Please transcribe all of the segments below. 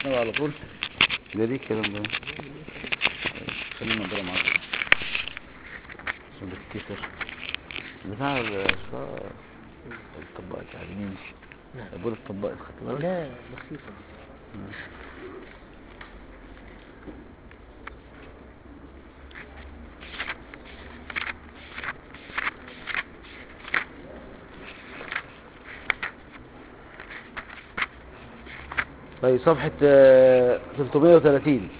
الاسناد على طول ده ليه الكلام ده خلينا نضرب معاك عشان بتكسر بتاع ال- الطباء التعليمين نعم. بقول الطباء خدت بالك لا بسيطة طيب صفحة آه، 330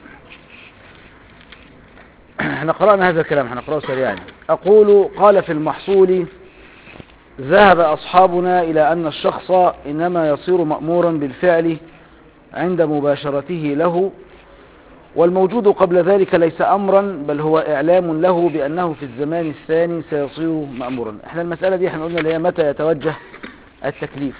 احنا قرأنا هذا الكلام احنا نقرأه سريعا أقول قال في المحصول ذهب أصحابنا إلى أن الشخص إنما يصير مأمورا بالفعل عند مباشرته له والموجود قبل ذلك ليس أمرا بل هو إعلام له بأنه في الزمان الثاني سيصير مأمورا احنا المسألة دي احنا قلنا اللي هي متى يتوجه التكليف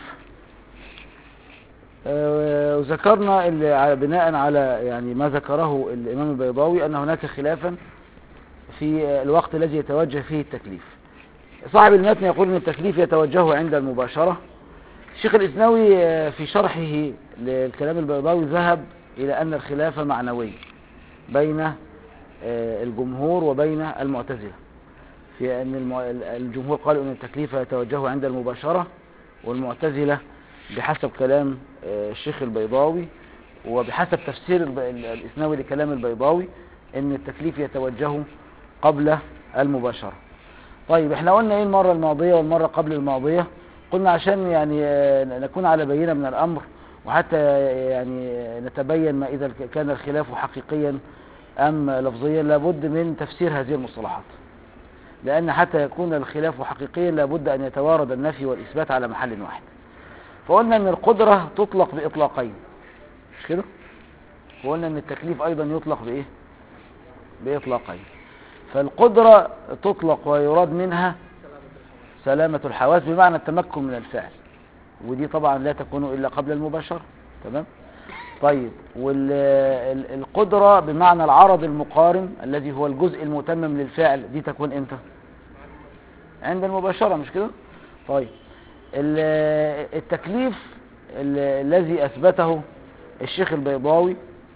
آه، وذكرنا اللي على- بناء على يعني ما ذكره الإمام البيضاوي أن هناك خلافا في آه، الوقت الذي يتوجه فيه التكليف صاحب المتن يقول أن التكليف يتوجه عند المباشرة الشيخ الإسناوي آه، في شرحه للكلام البيضاوي ذهب إلى أن الخلاف معنوي بين آه، الجمهور وبين المعتزلة في أن المع- الجمهور قالوا أن التكليف يتوجه عند المباشرة والمعتزلة بحسب كلام آه، الشيخ البيضاوي وبحسب تفسير الب- ال- الإسناوي لكلام البيضاوي أن التكليف يتوجه قبل المباشرة طيب احنا قلنا ايه المرة الماضية والمرة قبل الماضية قلنا عشان يعني آه، نكون على بينة من الأمر وحتى آه، يعني آه، نتبين ما إذا كان الخلاف حقيقيا أم لفظيا لابد من تفسير هذه المصطلحات لأن حتى يكون الخلاف حقيقيا لابد أن يتوارد النفي والإثبات على محل واحد فقلنا ان القدرة تطلق بإطلاقين مش كده وقلنا ان التكليف ايضا يطلق بايه بإطلاقين فالقدرة تطلق ويراد منها سلامة الحواس بمعنى التمكن من الفعل ودي طبعا لا تكون إلا قبل المباشرة تمام طيب والقدرة بمعنى العرض المقارن الذي هو الجزء المتمم للفعل دي تكون امتى عند المباشرة مش كده طيب ال- التكليف ال- الذي أثبته الشيخ البيضاوي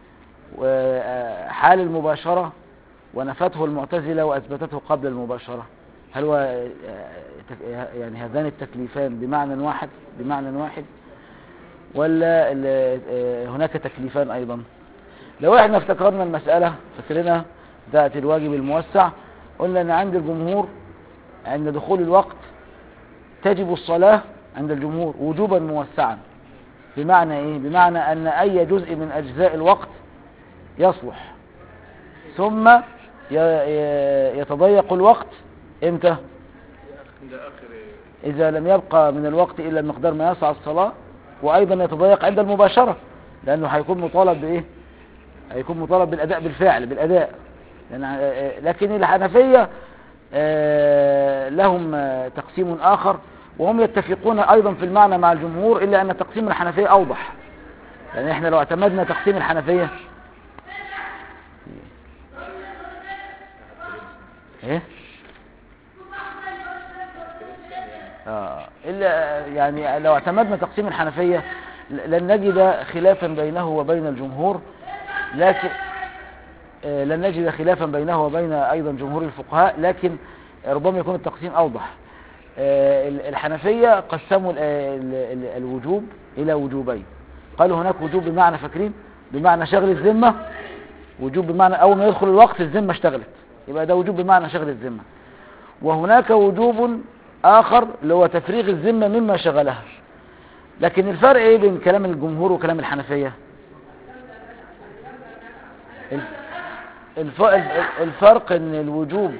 وحال المباشرة ونفته المعتزلة وأثبتته قبل المباشرة هل هو آه، تك- يعني هذان التكليفان بمعنى واحد بمعنى واحد ولا ال- آه، هناك تكليفان أيضا لو احنا افتكرنا المسألة فكرنا ذات الواجب الموسع قلنا ان عند الجمهور عند دخول الوقت تجب الصلاة عند الجمهور وجوبا موسعا بمعنى ايه بمعنى ان اي جزء من اجزاء الوقت يصلح ثم ي- ي- يتضيق الوقت امتى عند آخر اذا لم يبقى من الوقت الا مقدار ما يسع الصلاة وايضا يتضيق عند المباشرة لانه هيكون مطالب بايه هيكون مطالب بالاداء بالفعل بالاداء لأن آه، لكن الحنفية آه، لهم آه، تقسيم اخر وهم يتفقون ايضا في المعنى مع الجمهور الا ان تقسيم الحنفية اوضح يعني احنا لو اعتمدنا تقسيم الحنفية ايه آه. إلا يعني لو اعتمدنا تقسيم الحنفية ل- لن نجد خلافا بينه وبين الجمهور لكن آه، لن نجد خلافا بينه وبين أيضا جمهور الفقهاء لكن ربما يكون التقسيم أوضح آه، ال- الحنفية قسموا ال- ال- ال- الوجوب إلى وجوبين قالوا هناك وجوب بمعنى فاكرين بمعنى شغل الذمة وجوب بمعنى أول ما يدخل الوقت الذمة اشتغلت يبقى ده وجوب بمعنى شغل الذمة وهناك وجوب آخر اللي هو تفريغ الذمة مما شغلها لكن الفرق ايه بين كلام الجمهور وكلام الحنفية الف- الف- الف- الفرق ان الوجوب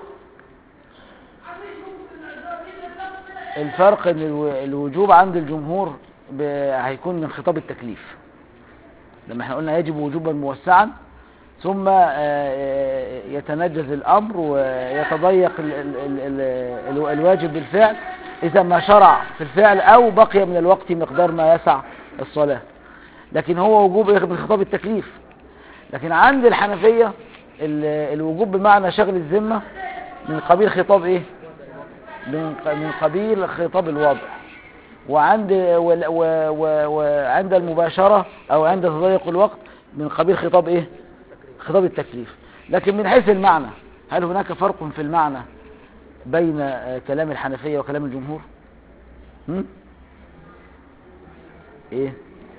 الفرق ان الو- الوجوب عند الجمهور ب- هيكون من خطاب التكليف لما احنا قلنا يجب وجوبا موسعا ثم آه، آه، يتنجز الأمر ويتضيق ال- ال- ال- ال- ال- الواجب بالفعل إذا ما شرع في الفعل أو بقي من الوقت مقدار ما يسع الصلاة لكن هو وجوب من خطاب التكليف لكن عند الحنفية ال- الوجوب بمعنى شغل الذمة من قبيل خطاب إيه من ق- من قبيل خطاب الوضع وعند وال- و- و- وعند المباشرة او عند تضيق الوقت من قبيل خطاب ايه خطاب التكليف لكن من حيث المعنى هل هناك فرق في المعنى بين آه، كلام الحنفية وكلام الجمهور هم؟ ايه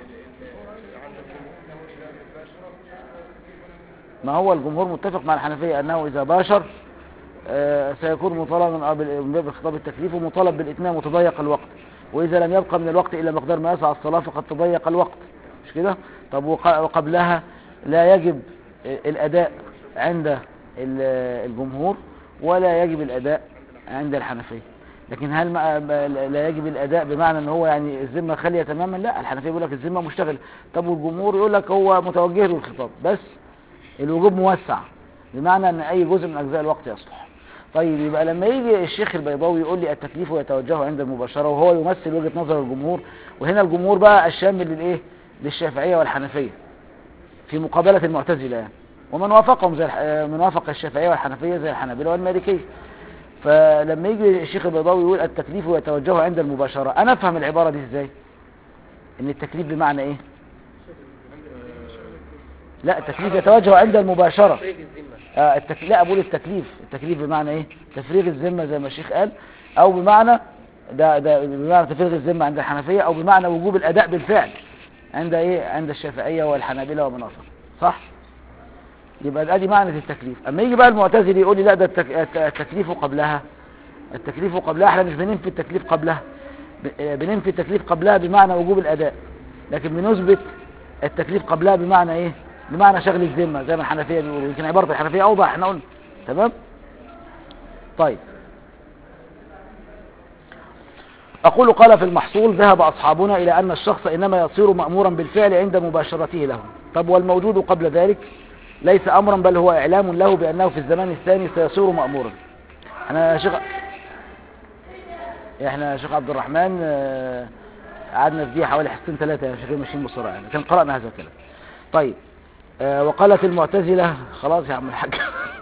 ما هو الجمهور متفق مع الحنفية أنه إذا باشر آه، سيكون مطالبا بال- بخطاب التكليف ومطالب بالإتمام وتضيق الوقت وإذا لم يبقى من الوقت إلا مقدار ما يسعى الصلاة فقد تضيق الوقت مش كده طب وق- وقبلها لا يجب آه، الأداء عند ال- الجمهور ولا يجب الأداء عند الحنفية لكن هل ما ما- لا يجب الأداء بمعنى أن هو يعني الذمة خالية تماما لا الحنفية يقول لك الذمة مشتغل طب والجمهور يقول لك هو متوجه له الخطاب بس الوجوب موسع بمعنى ان اي جزء من اجزاء الوقت يصلح طيب يبقى لما يجي الشيخ البيضاوي يقول لي التكليف يتوجه عند المباشرة وهو يمثل وجهة نظر الجمهور وهنا الجمهور بقى الشامل للايه للشافعية والحنفية في مقابلة المعتزلة يعني ومن وافقهم زي الح- آه، من وافق الشافعية والحنفية زي الحنابلة والمالكية فلما يجي الشيخ البيضاوي يقول التكليف يتوجه عند المباشرة انا افهم العبارة دي ازاي ان التكليف بمعنى ايه لا التكليف يتوجه عند المباشرة تفريغ الذمة آه التك... لا بقول التكليف التكليف بمعنى ايه تفريغ الذمة زي ما الشيخ قال او بمعنى ده ده بمعنى تفريغ الذمة عند الحنفية او بمعنى وجوب الاداء بالفعل عند ايه عند الشافعية والحنابلة ومن وافق صح يبقى ده دي معنى التكليف اما يجي بقى المعتزلي يقول لي لا ده التك... الت- التكليف قبلها التكليف قبلها احنا مش بننفي التكليف قبلها ب... آه، بننفي التكليف قبلها بمعنى وجوب الاداء لكن بنثبت التكليف قبلها بمعنى ايه بمعنى شغل الذمه زي ما الحنفيه بيقولوا يمكن عباره الحنفيه اوضح احنا قلنا تمام طيب أقول قال في المحصول ذهب أصحابنا إلى أن الشخص إنما يصير مأمورا بالفعل عند مباشرته له طب والموجود قبل ذلك ليس أمرا بل هو إعلام له بأنه في الزمان الثاني سيصير مأمورا احنا يا شيخ احنا يا شيخ عبد الرحمن آه، قعدنا في دي حوالي حصتين ثلاثة يا شيخ ماشيين بسرعة يعني كان قرأنا هذا الكلام طيب آه، وقالت المعتزلة خلاص يا عم الحاج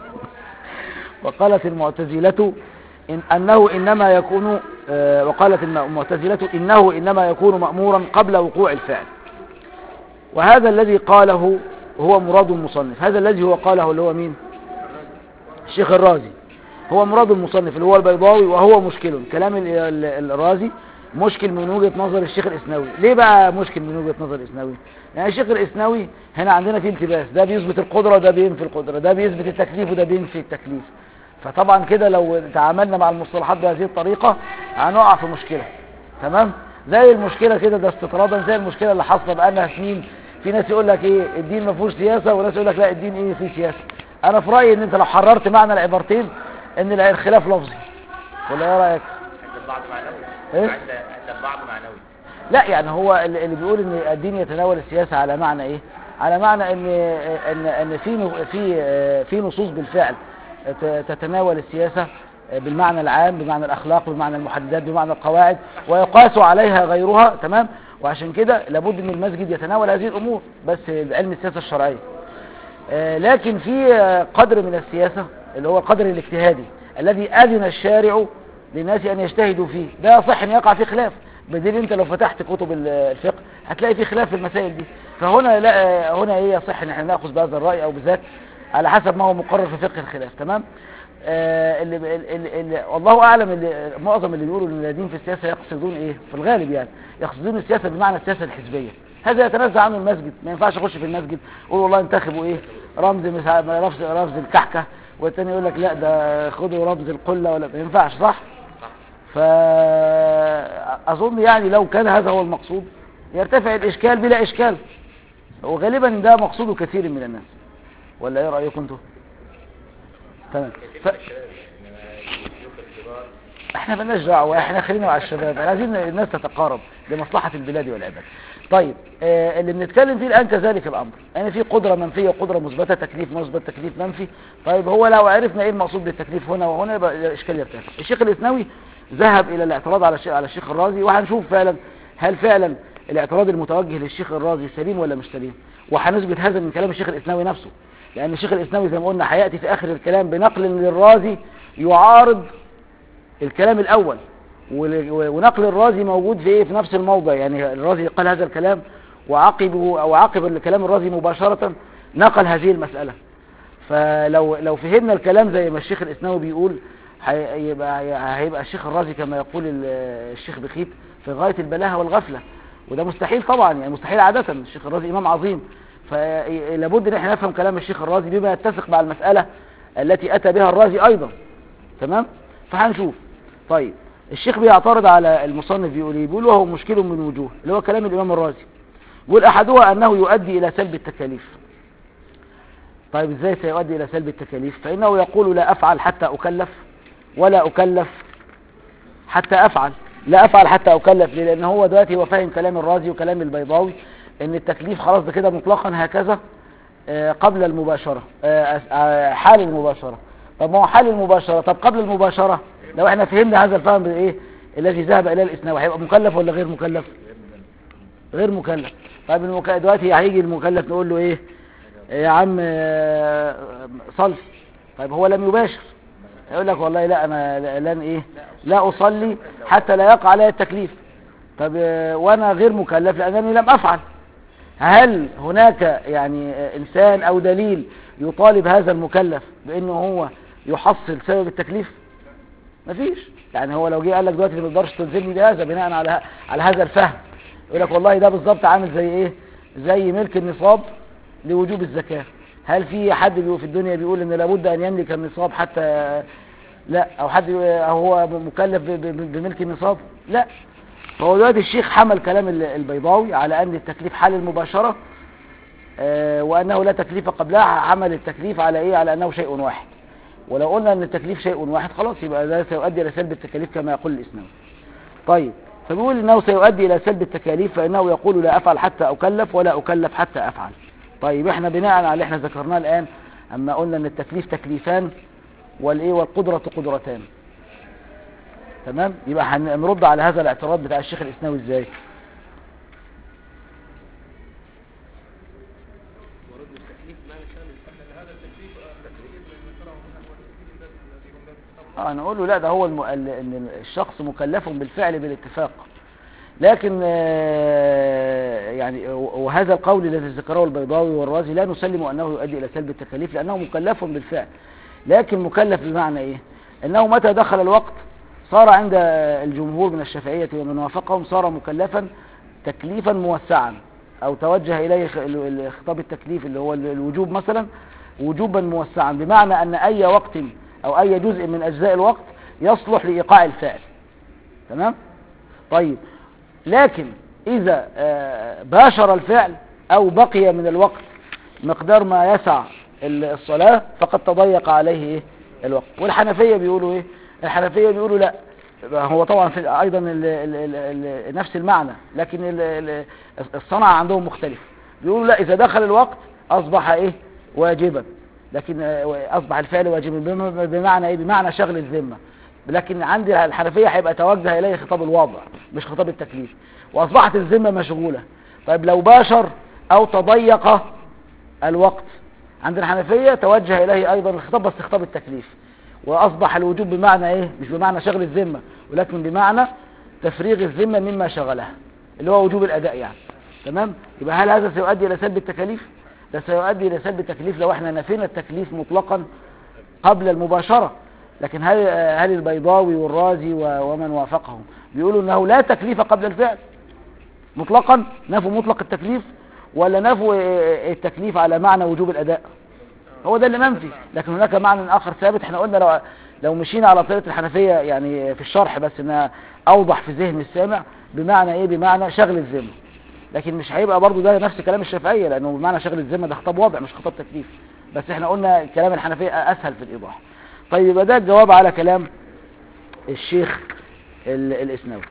وقالت المعتزلة إن أنه إنما يكون آه، وقالت الم- المعتزلة إنه إنما يكون مأمورا قبل وقوع الفعل وهذا الذي قاله هو مراد المصنف هذا الذي هو قاله اللي هو مين الشيخ الرازي هو مراد المصنف اللي هو البيضاوي وهو مشكل كلام ال- ال- الرازي مشكل من وجهة نظر الشيخ الإسناوي ليه بقى مشكل من وجهة نظر الإسناوي يعني الشيخ الإسناوي هنا عندنا فيه التباس ده بيثبت القدرة وده بينفي القدرة ده بيثبت التكليف وده بينفي التكليف فطبعا كده لو تعاملنا مع المصطلحات بهذه الطريقة هنقع في مشكلة تمام زي المشكلة كده ده استطرادا زي المشكلة اللي حاصلة بقالها سنين في ناس يقول لك ايه الدين ما فيهوش سياسة وناس يقول لك لا الدين ايه فيه سياسة انا في رأيي ان انت لو حررت معنى العبارتين ان الخلاف لفظي ولا ايه رأيك عند البعض معنوي إيه؟ عند عند البعض معنوي لا يعني هو اللي اللي بيقول ان الدين يتناول السياسة على معنى ايه على معنى ان ان ان في ن- في آه، في نصوص بالفعل ت- تتناول السياسة آه، بالمعنى العام بمعنى الاخلاق بمعنى المحددات بمعنى القواعد ويقاس عليها غيرها تمام وعشان كده لابد ان المسجد يتناول هذه الامور بس بعلم السياسة الشرعية آه، لكن في آه، قدر من السياسة اللي هو القدر الاجتهادي الذي أذن الشارع للناس أن يجتهدوا فيه ده يصح أن يقع فيه خلاف بدليل أنت لو فتحت كتب ال- الفقه هتلاقي فيه خلاف في المسائل دي فهنا لا آه، هنا ايه يصح ان احنا ناخذ بهذا الرأي او بذاك على حسب ما هو مقرر في فقه الخلاف تمام آه، اللي, اللي, اللي والله اعلم اللي معظم اللي بيقولوا ان الذين في السياسه يقصدون ايه في الغالب يعني يقصدون السياسه بمعنى السياسه الحزبيه هذا يتنزع عنه المسجد ما ينفعش اخش في المسجد اقول والله انتخبوا ايه رمز مش عارف- رمز رمز الكحكه والتاني يقول لك لا ده خدوا رمز القله ولا ما ينفعش صح فاظن يعني لو كان هذا هو المقصود يرتفع الاشكال بلا اشكال وغالبا ده مقصود كثير من الناس ولا ايه رايكم انتوا تمام ف... احنا مالناش دعوه احنا خلينا مع الشباب احنا عايزين الناس تتقارب لمصلحه البلاد والعباد طيب آه اللي بنتكلم فيه الان كذلك الامر يعني في قدره منفيه وقدره مثبته تكليف مثبت تكليف منفي طيب هو لو عرفنا ايه المقصود بالتكليف هنا وهنا يبقى الاشكال يرتفع الشيخ الاسنوي ذهب الى الاعتراض على الشيخ على الشيخ الرازي وهنشوف فعلا هل فعلا الاعتراض المتوجه للشيخ الرازي سليم ولا مش سليم وهنثبت هذا من كلام الشيخ الاسنوي نفسه لان الشيخ الاسنوي زي ما قلنا هياتي في اخر الكلام بنقل للرازي يعارض الكلام الاول ول- و- ونقل الرازي موجود في ايه في نفس الموضع يعني الرازي قال هذا الكلام وعقبه او عقب الكلام الرازي مباشرة نقل هذه المسألة فلو لو فهمنا الكلام زي ما الشيخ الاسناوي بيقول هيبقى هيبقى الشيخ الرازي كما يقول ال- الشيخ بخيت في غاية البلاهة والغفلة وده مستحيل طبعا يعني مستحيل عادة الشيخ الرازي امام عظيم فلابد ان احنا نفهم كلام الشيخ الرازي بما يتسق مع المسألة التي اتى بها الرازي ايضا تمام فهنشوف طيب الشيخ بيعترض على المصنف بيقول ايه بيقول وهو مشكل من وجوه اللي هو كلام الامام الرازي بيقول احدها انه يؤدي الى سلب التكاليف طيب ازاي سيؤدي الى سلب التكاليف فانه يقول لا افعل حتى اكلف ولا اكلف حتى افعل لا افعل حتى اكلف ليه لان هو دلوقتي هو فاهم كلام الرازي وكلام البيضاوي ان التكليف خلاص ده كده مطلقا هكذا آه، قبل المباشرة آه، أس- آه، حال المباشرة طب ما هو حال المباشرة طب قبل المباشرة لو احنا فهمنا هذا الفهم بايه الذي ذهب الى الاسناوي هيبقى مكلف ولا غير مكلف غير مكلف طيب المك... دلوقتي هيجي المكلف نقول له ايه يا عم آه، صلي طيب هو لم يباشر يقول لك والله لا انا لن ايه لا اصلي حتى لا يقع علي التكليف طب آه، وانا غير مكلف لانني لم افعل هل هناك يعني آه، انسان او دليل يطالب هذا المكلف بانه هو يحصل سبب التكليف مفيش يعني هو لو جه قال لك دلوقتي ما تقدرش تلزمني بهذا بناء على ه- على هذا الفهم يقول لك والله ده بالظبط عامل زي ايه زي ملك النصاب لوجوب الزكاة هل في حد بيقول في الدنيا بيقول ان لابد ان يملك النصاب حتى لا او حد يقول- أو هو مكلف ب- ب- بملك النصاب لا فهو دلوقتي الشيخ حمل كلام ال- البيضاوي على ان التكليف حال المباشرة آه، وانه لا تكليف قبلها حمل التكليف على ايه على انه شيء واحد ولو قلنا ان التكليف شيء واحد خلاص يبقى ده سيؤدي الى سلب التكاليف كما يقول الاسلام طيب فبيقول انه سيؤدي الى سلب التكاليف فانه يقول لا افعل حتى اكلف ولا اكلف حتى افعل طيب احنا بناء على اللي احنا ذكرناه الان اما قلنا ان التكليف تكليفان والايه والقدرة قدرتان تمام يبقى هنرد على هذا الاعتراض بتاع الشيخ الاسناوي ازاي ورد التكليف ما يشان الفهم هذا التكليف تكليف من ذكره هنا هو التكليف الذي هم به اه نقول له لا ده هو الم... ال- ان الشخص مكلف بالفعل بالاتفاق لكن آه، يعني وهذا القول الذي ذكره البيضاوي والرازي لا نسلم انه يؤدي الى سلب التكاليف لانه مكلف بالفعل لكن مكلف بمعنى ايه انه متى دخل الوقت صار عند الجمهور من الشافعية ومن وافقهم صار مكلفا تكليفا موسعا او توجه اليه خ- ال- ال- خطاب التكليف اللي هو ال- الوجوب مثلا وجوبا موسعا بمعنى ان اي وقت او اي جزء من اجزاء الوقت يصلح لايقاع الفعل تمام طيب لكن اذا آه، باشر الفعل او بقي من الوقت مقدار ما يسع ال- الصلاة فقد تضيق عليه ايه الوقت والحنفية بيقولوا ايه الحنفية بيقولوا لا هو طبعا في ايضا ال ال ال ال نفس المعنى لكن ال ال الصنعة عندهم مختلف بيقولوا لا اذا دخل الوقت اصبح ايه واجبا لكن آه، اصبح الفعل واجبا بم- بمعنى ايه بمعنى شغل الذمة لكن عند الحنفية هيبقى توجه اليه خطاب الوضع مش خطاب التكليف واصبحت الذمة مشغولة طيب لو باشر او تضيق الوقت عند الحنفية توجه إليه أيضا الخطاب بس خطاب التكليف وأصبح الوجوب بمعنى إيه مش بمعنى شغل الذمة ولكن بمعنى تفريغ الذمة مما شغلها اللي هو وجوب الأداء يعني تمام يبقى هل هذا سيؤدي إلى سلب التكاليف ده سيؤدي إلى سلب التكليف لو احنا نفينا التكليف مطلقا قبل المباشرة لكن هل هل البيضاوي والرازي و- ومن وافقهم بيقولوا انه لا تكليف قبل الفعل مطلقا نفوا مطلق التكليف ولا نفوا آه، التكليف على معنى وجوب الاداء هو ده اللي منفي لكن هناك معنى اخر ثابت احنا قلنا لو لو مشينا على طريقه الحنفيه يعني في الشرح بس انها اوضح في ذهن السامع بمعنى ايه بمعنى شغل الذمه لكن مش هيبقى برضو ده نفس كلام الشافعيه لانه بمعنى شغل الذمه ده خطاب وضع مش خطاب تكليف بس احنا قلنا كلام الحنفيه اسهل في الايضاح طيب يبقى ده الجواب على كلام الشيخ ال- الاسنوي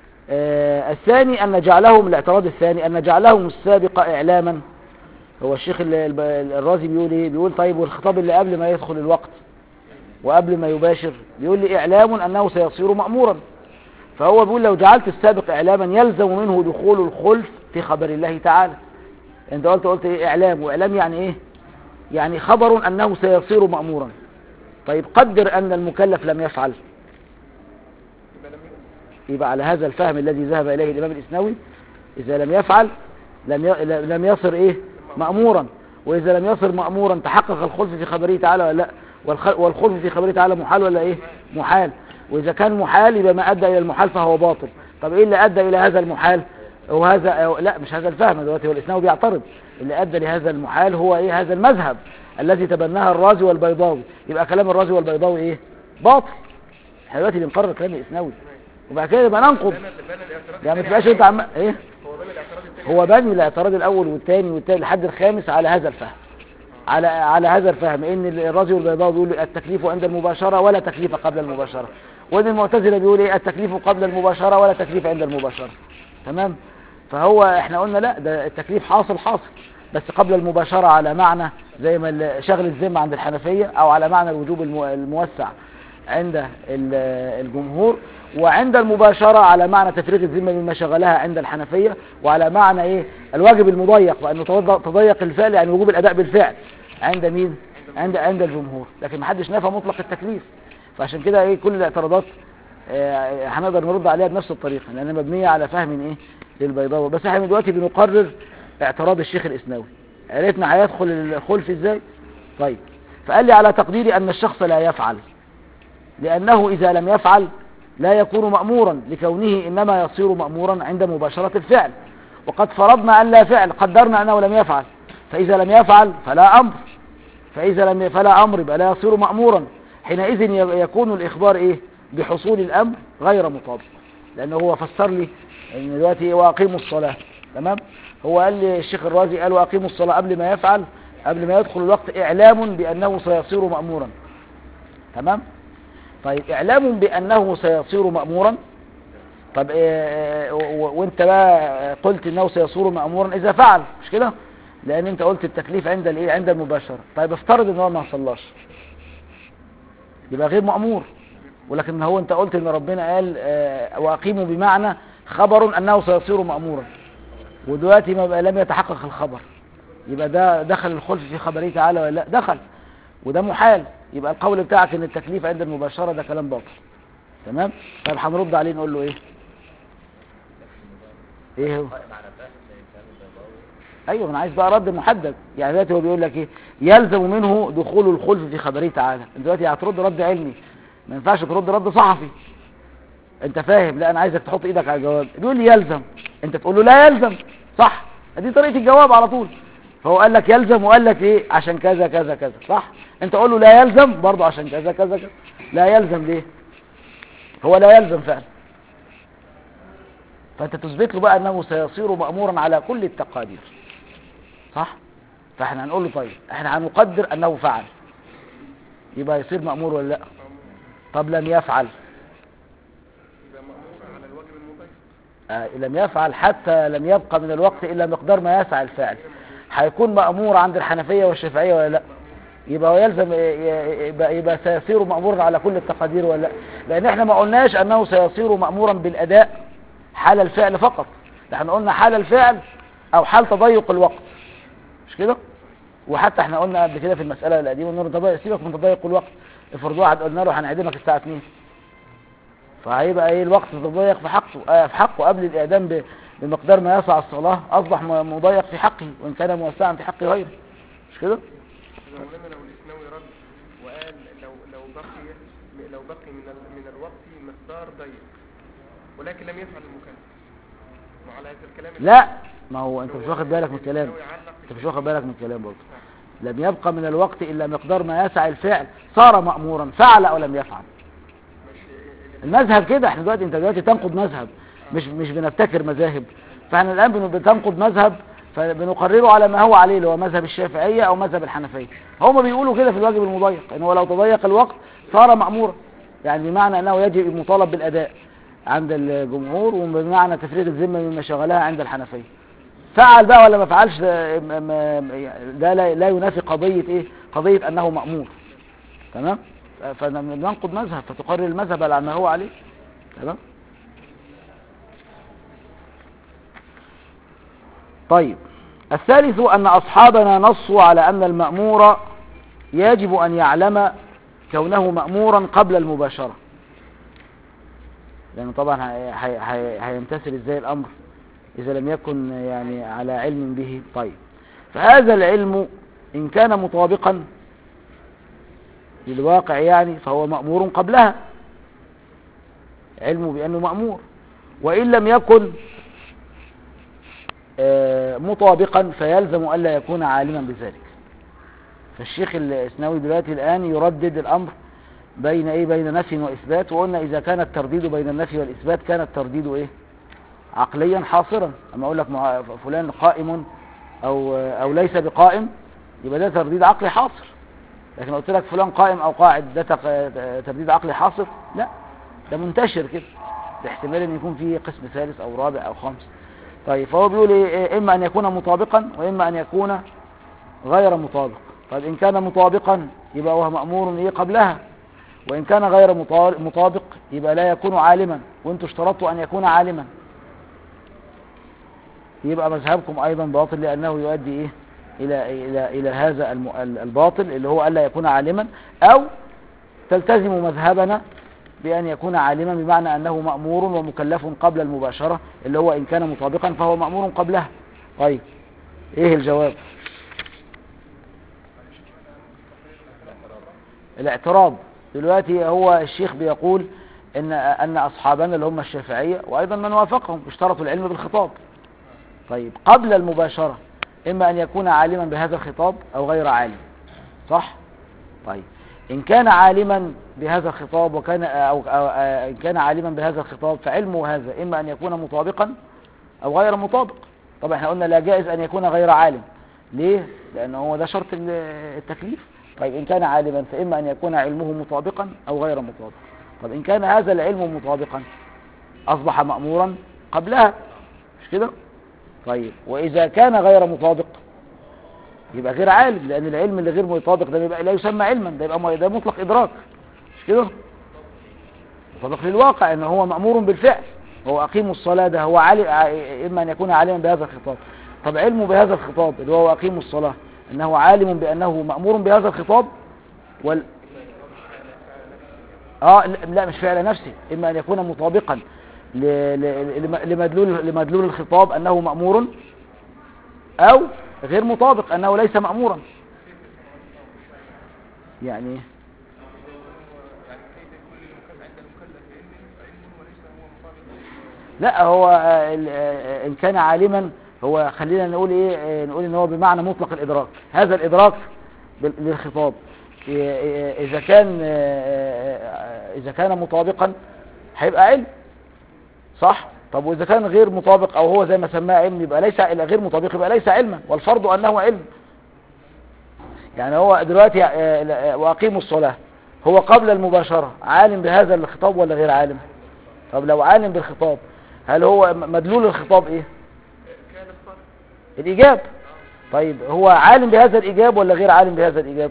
آه، الثاني أن جعلهم الاعتراض الثاني أن جعلهم السابق إعلاما هو الشيخ ال- الب- الرازي بيقول إيه بيقول طيب والخطاب اللي قبل ما يدخل الوقت وقبل ما يباشر بيقول لي إعلام أنه سيصير مأمورا فهو بيقول لو جعلت السابق إعلاما يلزم منه دخول الخلف في خبر الله تعالى انت قلت قلت إيه إعلام وإعلام يعني إيه يعني خبر أنه سيصير مأمورا طيب قدر أن المكلف لم يفعل يبقى لم يبقى على هذا الفهم الذي ذهب إليه الإمام الإسنوي إذا لم يفعل لم ي- لم يصر إيه مأمورا وإذا لم يصر مأمورا تحقق الخلف في خبره تعالى ولا لا والخ- والخلف في خبره تعالى محال ولا إيه محال وإذا كان محال يبقى ما أدى إلى المحال فهو باطل طب إيه اللي أدى إلى هذا المحال وهذا أو لا مش هذا الفهم دلوقتي هو الإسناوي بيعترض اللي أدى لهذا المحال هو إيه هذا المذهب الذي تبناه الرازي والبيضاوي يبقى كلام الرازي والبيضاوي إيه باطل احنا دلوقتي بنقرر كلام الإسناوي وبعد كده يبقى ننقض بنى بنى الاعتراض يعني ما الثاني تبقاش على انت عم ايه هو بنى الاعتراض الثاني هو بني الاعتراض الاول والثاني والثالث لحد الخامس على هذا الفهم على على هذا الفهم ان الرازي والبيضاوي بيقول التكليف عند المباشره ولا تكليف قبل المباشره وان المعتزله بيقول ايه التكليف قبل المباشره ولا تكليف عند المباشره تمام فهو احنا قلنا لا ده التكليف حاصل حاصل بس قبل المباشره على معنى زي ما ال- شغل الذمه عند الحنفيه او على معنى الوجوب المو- الموسع عند ال- الجمهور وعند المباشرة على معنى تفريق الذمة مما شغلها عند الحنفية وعلى معنى ايه الواجب المضيق وانه تض- تضيق الفعل يعني وجوب الاداء بالفعل عند مين عند عند الجمهور لكن ما حدش نفى مطلق التكليف فعشان كده ايه كل الاعتراضات آه، هنقدر نرد عليها بنفس الطريقة لانها مبنية على فهم ايه للبيضاوي بس احنا دلوقتي بنقرر اعتراض الشيخ الاسناوي عرفنا هيدخل الخلف ازاي طيب فقال لي على تقديري ان الشخص لا يفعل لأنه إذا لم يفعل لا يكون مأمورا لكونه إنما يصير مأمورا عند مباشرة الفعل وقد فرضنا أن لا فعل قدرنا أنه لم يفعل فإذا لم يفعل فلا أمر فإذا لم فلا أمر يبقى لا يصير مأمورا حينئذ ي- يكون الإخبار إيه بحصول الأمر غير مطابق لأنه هو فسر لي إن دلوقتي وأقيموا الصلاة تمام هو قال لي الشيخ الرازي قال وأقيموا الصلاة قبل ما يفعل قبل ما يدخل الوقت إعلام بأنه سيصير مأمورا تمام طيب اعلام بانه سيصير مأمورا طب إيه و- وانت بقى قلت انه سيصير مأمورا اذا فعل مش كده لان انت قلت التكليف عند الايه عند المباشرة طيب افترض ان هو ما صلاش يبقى غير مأمور ولكن هو انت قلت ان ربنا قال آه، واقيموا بمعنى خبر انه سيصير مأمورا ودلوقتي ما بقى لم يتحقق الخبر يبقى ده دخل الخلف في خبره تعالى ولا لا دخل وده محال يبقى القول بتاعك ان التكليف عند المباشرة ده كلام باطل تمام طيب هنرد عليه نقول له ايه ايه هو قائم على فهم كلام البيضاوي ايوه انا عايز بقى رد محدد يعني دلوقتي هو بيقول لك ايه يلزم منه دخول الخلف في خبره تعالى انت دلوقتي هترد رد علمي ما ينفعش ترد رد صحفي انت فاهم لا انا عايزك تحط ايدك على الجواب بيقول لي يلزم انت تقول له لا يلزم صح دي طريقه الجواب على طول فهو قال لك يلزم وقال لك ايه عشان كذا كذا كذا صح انت قول له لا يلزم برضه عشان كذا كذا كذا لا يلزم ليه هو لا يلزم فعلا فانت تثبت له بقى انه سيصير مأمورا على كل التقادير صح فاحنا هنقول له طيب احنا هنقدر انه فعل يبقى يصير مأمور ولا لا طب لم يفعل يبقى مأمور على الواجب المضيق آه لم يفعل حتى لم يبقى من الوقت الا مقدار ما يسعى الفعل هيكون مأمور عند الحنفية والشافعية ولا لا يبقى هو يلزم يبقى, يبقى سيصير مأمورا على كل التقادير ولا لا لان احنا ما قلناش انه سيصير مأمورا بالاداء حال الفعل فقط ده احنا قلنا حال الفعل او حال تضيق الوقت مش كده وحتى احنا قلنا قبل كده في المسألة القديمة انه تضيق سيبك من تضيق الوقت افرض واحد قلنا له هنعدمك الساعة 2 فهيبقى ايه الوقت تضيق في حقه آه في حقه قبل الاعدام ب- بمقدار ما يسع الصلاة اصبح م- مضيق في حقه وان كان موسعا في حق غيره مش كده إذا مولانا لو الإسناوي رد وقال لو لو بقي لو بقي من ال- من الوقت مقدار ضيق ولكن لم يفعل المكلف وعلى هذا الكلام لا ما هو انت مش واخد بالك من الكلام الإسناوي علق انت مش واخد بالك من الكلام برضه لم يبقى من الوقت الا مقدار ما يسع الفعل صار مأمورا فعل او لم يفعل مش المذهب كده احنا دلوقتي انت دلوقتي تنقض مذهب مش مش بنبتكر مذاهب فاحنا الان بن- بتنقض مذهب فبنقرره على ما هو عليه اللي هو مذهب الشافعية او مذهب الحنفية هم بيقولوا كده في الواجب المضيق ان هو لو تضيق الوقت صار مأمورا يعني بمعنى انه يجب المطالب بالاداء عند الجمهور وبمعنى تفريغ الذمة مما شغلها عند الحنفية فعل بقى ولا ما فعلش ده, ما- ما- ده لا, لا ينافي قضية ايه قضية انه مأمور تمام فننقض مذهب فتقرر المذهب على ما هو عليه تمام طيب الثالث أن أصحابنا نصوا على أن المأمور يجب أن يعلم كونه مأمورا قبل المباشرة لأنه طبعا هي- هي- هي- هيمتثل ازاي الأمر إذا لم يكن يعني على علم به طيب فهذا العلم إن كان مطابقا للواقع يعني فهو مأمور قبلها علمه بأنه مأمور وإن لم يكن آه، مطابقا فيلزم ألا يكون عالما بذلك فالشيخ الإسناوي دلوقتي الآن يردد الأمر بين إيه بين نفي وإثبات وقلنا إذا كان الترديد بين النفي والإثبات كان الترديد إيه عقليا حاصرا أما أقول لك مع- فلان قائم أو أو ليس بقائم يبقى ده ترديد عقلي حاصر لكن لو قلت لك فلان قائم أو قاعد ده تق- ترديد عقلي حاصر لا ده منتشر كده باحتمال ان يكون فيه قسم ثالث او رابع او خامس طيب فهو بيقول إيه اما ان يكون مطابقا واما ان يكون غير مطابق طيب ان كان مطابقا يبقى هو مأمور ايه قبلها وان كان غير مطا- مطابق يبقى لا يكون عالما وانتوا اشترطوا ان يكون عالما يبقى مذهبكم ايضا باطل لانه يؤدي ايه الى الى الى هذا الم- الباطل اللي هو الا يكون عالما او تلتزم مذهبنا بأن يكون عالما بمعنى أنه مأمور ومكلف قبل المباشرة اللي هو إن كان مطابقا فهو مأمور قبلها طيب إيه الجواب الاعتراض دلوقتي هو الشيخ بيقول إن, أن أصحابنا اللي هم الشافعية وأيضا من وافقهم اشترطوا العلم بالخطاب طيب قبل المباشرة إما أن يكون عالما بهذا الخطاب أو غير عالم صح؟ طيب إن كان عالما بهذا الخطاب وكان أو, أو آه، إن كان عالما بهذا الخطاب فعلمه هذا إما أن يكون مطابقا أو غير مطابق طبعا احنا قلنا لا جائز أن يكون غير عالم ليه؟ لأنه هو ده شرط ال- التكليف طيب إن كان عالما فإما أن يكون علمه مطابقا أو غير مطابق طب إن كان هذا العلم مطابقا أصبح مأمورا قبلها مش كده؟ طيب وإذا كان غير مطابق يبقى غير عالم لأن العلم اللي غير مطابق ده بيبقى لا يسمى علما ده يبقى م- ده مطلق إدراك مش كده مطابق للواقع إن هو مأمور بالفعل هو أقيموا الصلاة ده هو عالم ع- إما أن يكون عالما بهذا الخطاب طب علمه بهذا الخطاب اللي هو أقيموا الصلاة أنه عالم بأنه مأمور بهذا الخطاب وال اه لا لا، مش فعل نفسي إما أن يكون مطابقا ل- ل- لم- لمدلول لمدلول الخطاب أنه مأمور أو غير مطابق أنه ليس مأمورا يعني إيه؟ لا هو آه، ال- آه، إن كان عالما هو خلينا نقول إيه آه، نقول إن هو بمعنى مطلق الإدراك هذا الإدراك بال- للخطاب إيه- إيه- إذا كان آه، آه، إذا كان مطابقا هيبقى علم صح طب وإذا كان غير مطابق أو هو زي ما سماه علم يبقى ليس إلا غير مطابق يبقى ليس علما والفرض أنه علم يعني هو دلوقتي آه، لا- آه، وأقيموا الصلاة هو قبل المباشرة عالم بهذا الخطاب ولا غير عالم طب لو عالم بالخطاب هل هو م- مدلول الخطاب ايه كان الصلاة الإجاب طيب هو عالم بهذا الإجاب ولا غير عالم بهذا الإجاب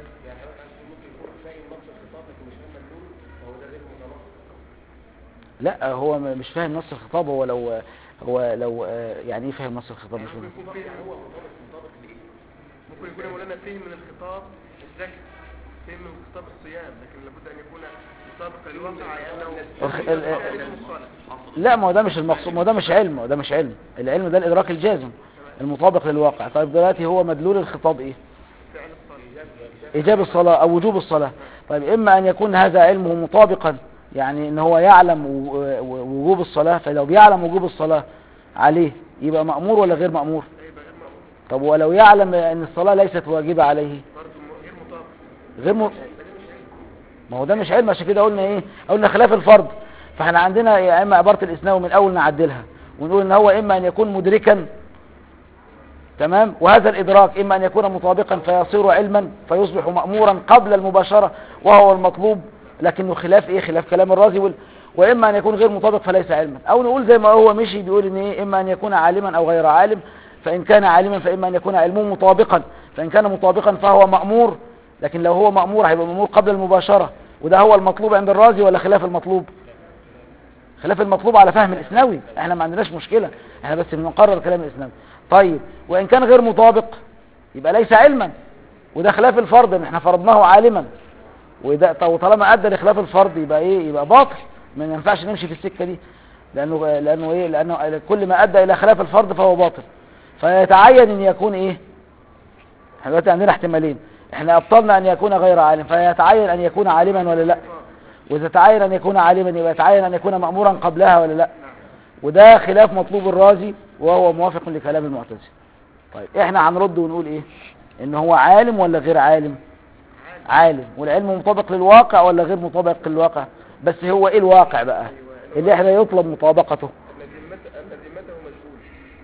لا هو م- مش فاهم نص الخطاب هو لو هو لو آه، يعني ايه فاهم نص الخطاب مش فاهم ممكن يكون فيه هو ممكن يكون مولانا فهم من الخطاب الذكي فهم من خطاب الصيام لكن لابد ان يكون مطابق للواقع لانه الخ- ال- ال- كان اسمه الصلاة. لا ما هو ده مش المقصود ما هو ده مش علم ما هو ده مش علم العلم ده الإدراك الجازم المطابق للواقع طيب دلوقتي هو مدلول الخطاب ايه فعل الصلاة إيجاب الصلاة أو وجوب الصلاة طيب إما أن يكون هذا علمه مطابقا يعني إن هو يعلم و- و- وجوب الصلاة فلو بيعلم وجوب الصلاة عليه يبقى مأمور ولا غير مأمور هيبقى غير مأمور طب ولو يعلم أن الصلاة ليست واجبة عليه برضه م- غير مطابق غير م... ما هو ده مش علم عشان كده قلنا ايه قلنا خلاف الفرض فاحنا عندنا يا اما عبارة الاسناوي من اول نعدلها ونقول ان هو اما ان يكون مدركا تمام وهذا الادراك اما ان يكون مطابقا فيصير علما فيصبح مأمورا قبل المباشرة وهو المطلوب لكنه خلاف ايه خلاف كلام الرازي وال... واما ان يكون غير مطابق فليس علما او نقول زي ما هو مشي بيقول ان ايه اما ان يكون عالما او غير عالم فان كان عالما فاما ان يكون علمه مطابقا فان كان مطابقا فهو مأمور لكن لو هو مأمور هيبقى مأمور قبل المباشرة وده هو المطلوب عند الرازي ولا خلاف المطلوب خلاف المطلوب على فهم الاسناوي احنا ما عندناش مشكلة احنا بس بنقرر كلام الاسناوي طيب وان كان غير مطابق يبقى ليس علما وده خلاف الفرض ان احنا فرضناه عالما وده طب طالما ادى لخلاف الفرض يبقى ايه يبقى باطل ما ينفعش نمشي في السكة دي لأنه لأنه إيه لأنه كل ما أدى إلى خلاف الفرض فهو باطل فيتعين أن يكون إيه احنا دلوقتي عندنا احتمالين احنا أبطلنا أن يكون غير عالم فيتعين أن يكون عالما ولا لا وإذا تعين أن يكون عالما يبقى يتعين أن يكون مأمورا قبلها ولا لا وده خلاف مطلوب الرازي وهو موافق لكلام المعتزله طيب احنا هنرد ونقول ايه ان هو عالم ولا غير عالم عالم والعلم مطابق للواقع ولا غير مطابق للواقع بس هو ايه الواقع بقى اللي احنا يطلب مطابقته الذي مت- الذي مته مجهول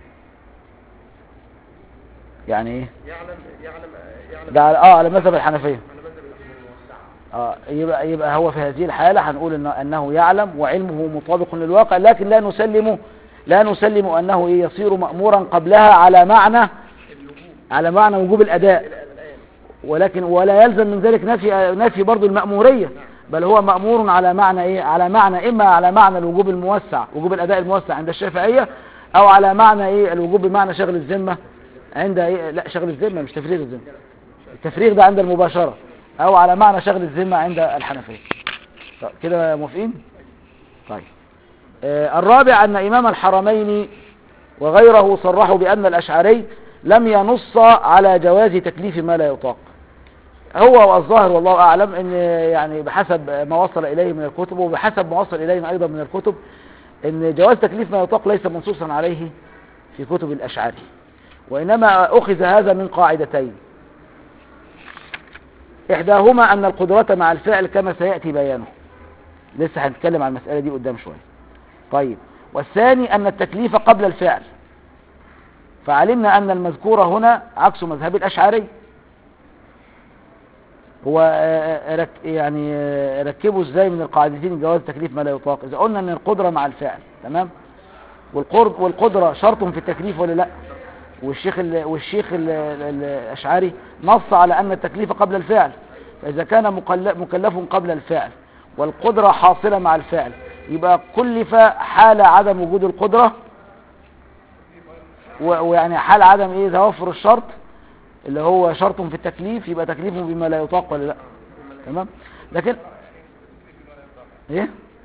يعني ايه يعلم يعلم يعلم ده على اه على مذهب الحنفيه على مذهب الأحناف. اه يبقى يبقى هو في هذه الحاله هنقول انه انه يعلم وعلمه مطابق للواقع لكن لا نسلم لا نسلم انه إيه يصير مامورا قبلها على معنى على معنى وجوب الاداء الآن ولكن ولا يلزم من ذلك نفي نفي برضه المأمورية بل هو مأمور على معنى ايه على معنى اما على معنى الوجوب الموسع وجوب الاداء الموسع عند الشافعية او على معنى ايه الوجوب بمعنى شغل الذمة عند ايه لا شغل الذمة مش تفريغ الذمة التفريغ ده عند المباشرة او على معنى شغل الذمة عند الحنفية طيب كده موافقين طيب آه الرابع ان امام الحرمين وغيره صرحوا بان الاشعري لم ينص على جواز تكليف ما لا يطاق هو والظاهر والله اعلم ان يعني بحسب ما وصل اليه من الكتب وبحسب ما وصل الينا ايضا من الكتب ان جواز تكليف ما يطاق ليس منصوصا عليه في كتب الاشعري وانما اخذ هذا من قاعدتين احداهما ان القدرة مع الفعل كما سيأتي بيانه لسه هنتكلم عن المسألة دي قدام شوية طيب والثاني ان التكليف قبل الفعل فعلمنا أن المذكور هنا عكس مذهب الأشعري هو آه، رك يعني آه، ركبوا ازاي من القاعدتين جواز تكليف ما لا يطاق إذا قلنا أن القدرة مع الفعل تمام والقرب والقدرة شرط في التكليف ولا لا والشيخ ال والشيخ ال الأشعري نص على أن التكليف قبل الفعل فإذا كان مكل- مكلف قبل الفعل والقدرة حاصلة مع الفعل يبقى كلف حال عدم وجود القدرة و- ويعني حال عدم ايه توفر الشرط اللي هو شرط في التكليف يبقى تكليفه بما لا يطاق ولا لا تمام لكن ايه